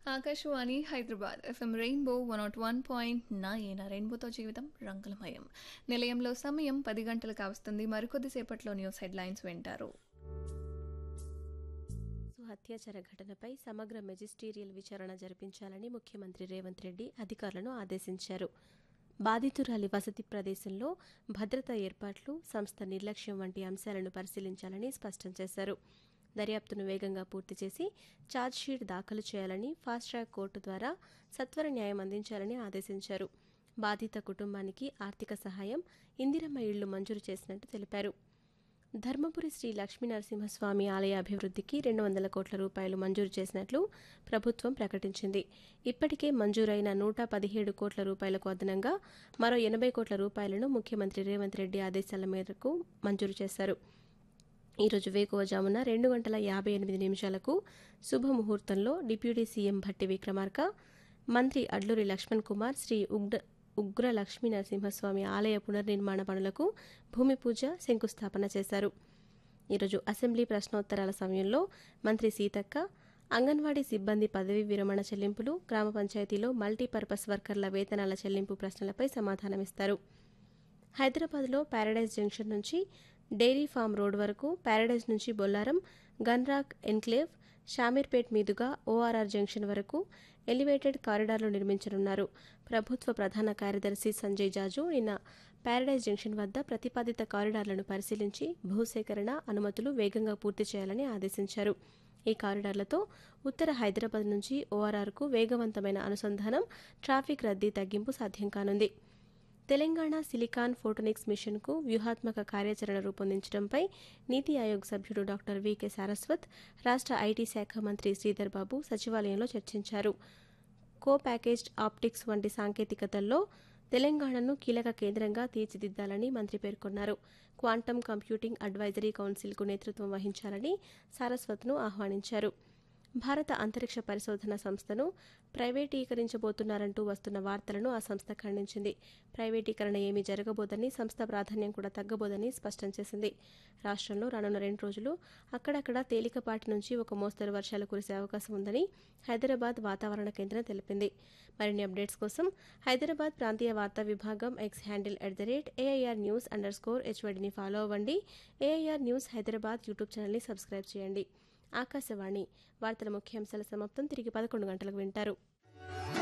Akashvani Hyderabad FM rainbow one nought one point nine రెయిన్బోతో జీవితం రంగులమయం నిలయంలో సమయం పది గంటలు కావస్తుంది మరికొద్దిసేపట్లో న్యూస్ హెడ్లైన్స్ వింటారు అత్యాచార ఘటనపై సమగ్ర మెజిస్టీరియల్ విచారణ జరిపించాలని ముఖ్యమంత్రి రేవంత్ రెడ్డి అధికారులను ఆదేశించారు బాధితురాలి వసతి ప్రదేశంలో భద్రతా ఏర్పాట్లు సంస్థ నిర్లక్ష్యం వంటి అంశాలను పరిశీలించాలని స్పష్టం చేశారు దర్యాప్తును వేగంగా పూర్తి చేసి ఛార్జ్షీట్ దాఖలు చేయాలని ఫాస్ట్ ట్రాక్ కోర్టు ద్వారా సత్వర న్యాయం అందించాలని ఆదేశించారు బాధిత కుటుంబానికి ఆర్థిక సహాయం ఇందిరమ్మ ఇళ్లు మంజూరు చేసినట్టు తెలిపారు ధర్మపురి శ్రీ లక్ష్మీనరసింహస్వామి ఆలయ అభివృద్ధికి రెండు వందల కోట్ల రూపాయలు మంజూరు చేసినట్లు ప్రభుత్వం ప్రకటించింది ఇప్పటికే మంజూరైన నూట పదిహేడు కోట్ల రూపాయలకు అదనంగా మరో ఎనభై కోట్ల రూపాయలను ముఖ్యమంత్రి రేవంత్ రెడ్డి ఆదేశాల మేరకు మంజూరు చేశారు ఈరోజు వేకువజామున రెండు గంటల యాభై ఎనిమిది నిమిషాలకు శుభముహూర్తంలో డిప్యూటీ సీఎం భట్టి విక్రమార్క మంత్రి అడ్లూరి లక్ష్మణ్ కుమార్ శ్రీ ఉగ్ర ఉగ్ర లక్ష్మీ నరసింహస్వామి ఆలయ పునర్నిర్మాణ పనులకు భూమి పూజ శంకుస్థాపన చేశారు ఈరోజు అసెంబ్లీ ప్రశ్నోత్తరాల సమయంలో మంత్రి సీతక్క అంగన్వాడీ సిబ్బంది పదవీ విరమణ చెల్లింపులు గ్రామ పంచాయతీలో మల్టీపర్పస్ వర్కర్ల వేతనాల చెల్లింపు ప్రశ్నలపై సమాధానమిస్తారు హైదరాబాద్లో ప్యారడైజ్ జంక్షన్ నుంచి డైరీ ఫామ్ రోడ్ వరకు ప్యారడైజ్ నుంచి బొల్లారం గన్రాక్ ఎన్క్లేవ్ షామీర్పేట్ మీదుగా ఓఆర్ఆర్ జంక్షన్ వరకు ఎలివేటెడ్ కారిడార్లు నిర్మించనున్నారు ప్రభుత్వ ప్రధాన కార్యదర్శి సంజయ్ జాజు నిన్న ప్యారడైజ్ జంక్షన్ వద్ద ప్రతిపాదిత కారిడార్లను పరిశీలించి భూసేకరణ అనుమతులు వేగంగా పూర్తి చేయాలని ఆదేశించారు ఈ కారిడార్లతో ఉత్తర హైదరాబాద్ నుంచి ఓఆర్ఆర్కు వేగవంతమైన అనుసంధానం ట్రాఫిక్ రద్దీ తగ్గింపు సాధ్యం కానుంది తెలంగాణ సిలికాన్ ఫోటోనిక్స్ మిషన్కు వ్యూహాత్మక కార్యాచరణ రూపొందించడంపై నీతి ఆయోగ్ సభ్యుడు డాక్టర్ వికే సారస్వత్ రాష్ట్ర ఐటీ శాఖ మంత్రి శ్రీధర్ బాబు సచివాలయంలో చర్చించారు కో ప్యాకేజ్డ్ ఆప్టిక్స్ వంటి సాంకేతికతల్లో తెలంగాణను కీలక కేంద్రంగా తీర్చిదిద్దాలని మంత్రి పేర్కొన్నారు క్వాంటమ్ కంప్యూటింగ్ అడ్వైజరీ కౌన్సిల్కు నేతృత్వం వహించాలని సారస్వత్ను ఆహ్వానించారు భారత అంతరిక్ష పరిశోధన సంస్థను ప్రైవేటీకరించబోతున్నారంటూ వస్తున్న వార్తలను ఆ సంస్థ ఖండించింది ప్రైవేటీకరణ ఏమీ జరగబోదని సంస్థ ప్రాధాన్యం కూడా తగ్గబోదని స్పష్టం చేసింది రాష్ట్రంలో రానున్న రెండు రోజులు అక్కడక్కడ తేలికపాటి నుంచి ఒక మోస్తరు వర్షాలు కురిసే అవకాశం ఉందని హైదరాబాద్ వాతావరణ కేంద్రం తెలిపింది మరిన్ని అప్డేట్స్ కోసం హైదరాబాద్ ప్రాంతీయ వార్తా విభాగం X handle at the rate AIR news underscore హెచ్వడిని ఫాలో అవ్వండి ఏఐఆర్ న్యూస్ హైదరాబాద్ యూట్యూబ్ ఛానల్ని సబ్స్క్రైబ్ చేయండి ఆకాశవాణి వార్తల ముఖ్యాంశాల సమాప్తం తిరిగి పదకొండు గంటలకు వింటారు